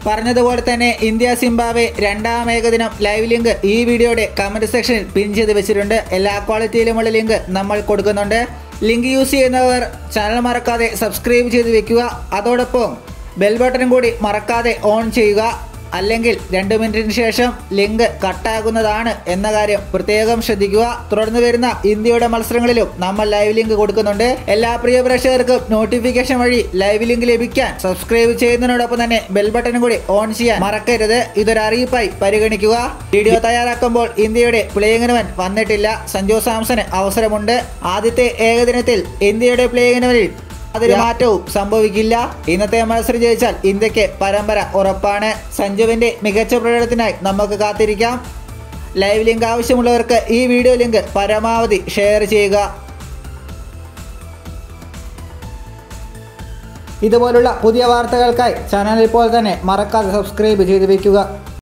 പറഞ്ഞതുപോലെ തന്നെ India Zimbabwe രണ്ടാം ഏകദിനം ലൈവ് ലിങ്ക് ഈ വീഡിയോയുടെ കമന്റ് സെക്ഷനിൽ പിൻ ചെയ്ത് വെച്ചിട്ടുണ്ട് എല്ലാ ക്വാളിറ്റിയിലുമുള്ള ലിങ്ക് നമ്മൾ കൊടുക്കുന്നുണ്ട് ലിങ്ക് യൂസ് ചെയ്യുന്നവർ ചാനൽ മറക്കാതെ സബ്സ്ക്രൈബ് ചെയ്ത് വെക്കുക അതോടൊപ്പം ബെൽ ബട്ടണും കൂടി മറക്കാതെ ഓൺ ചെയ്യുക അല്ലെങ്കിൽ രണ്ട് മിനിറ്റിന് ശേഷം ലിങ്ക് കട്ടാകുന്നതാണ് എന്ന കാര്യം പ്രത്യേകം ശ്രദ്ധിക്കുക തുടർന്ന് വരുന്ന ഇന്ത്യയുടെ മത്സരങ്ങളിലും നമ്മൾ ലൈവ് ലിങ്ക് കൊടുക്കുന്നുണ്ട് എല്ലാ പ്രിയ പ്രേക്ഷകർക്കും നോട്ടിഫിക്കേഷൻ വഴി ലൈവ് ലിങ്ക് ലഭിക്കാൻ സബ്സ്ക്രൈബ് ചെയ്യുന്നതിനോടൊപ്പം തന്നെ ബെൽ ബട്ടണും കൂടി ഓൺ ചെയ്യാൻ മറക്കരുത് ഇതൊരു അറിയിപ്പായി പരിഗണിക്കുക വീഡിയോ തയ്യാറാക്കുമ്പോൾ ഇന്ത്യയുടെ പ്ലേയിങ് ഇലവൻ വന്നിട്ടില്ല സഞ്ജു സാംസന് അവസരമുണ്ട് ആദ്യത്തെ ഏകദിനത്തിൽ ഇന്ത്യയുടെ പ്ലേയിങ് ഇലവനിൽ അതൊരു മാറ്റവും സംഭവിക്കില്ല ഇന്നത്തെ മത്സരം ജയിച്ചാൽ ഇന്ത്യക്ക് പരമ്പര ഉറപ്പാണ് സഞ്ജുവിന്റെ മികച്ച പ്രകടനത്തിനായി നമുക്ക് കാത്തിരിക്കാം ലൈവ് ലിങ്ക് ആവശ്യമുള്ളവർക്ക് ഈ വീഡിയോ ലിങ്ക് പരമാവധി ഷെയർ ചെയ്യുക ഇതുപോലുള്ള പുതിയ വാർത്തകൾക്കായി ചാനൽ ഇപ്പോൾ തന്നെ മറക്കാതെ സബ്സ്ക്രൈബ് ചെയ്ത് വെക്കുക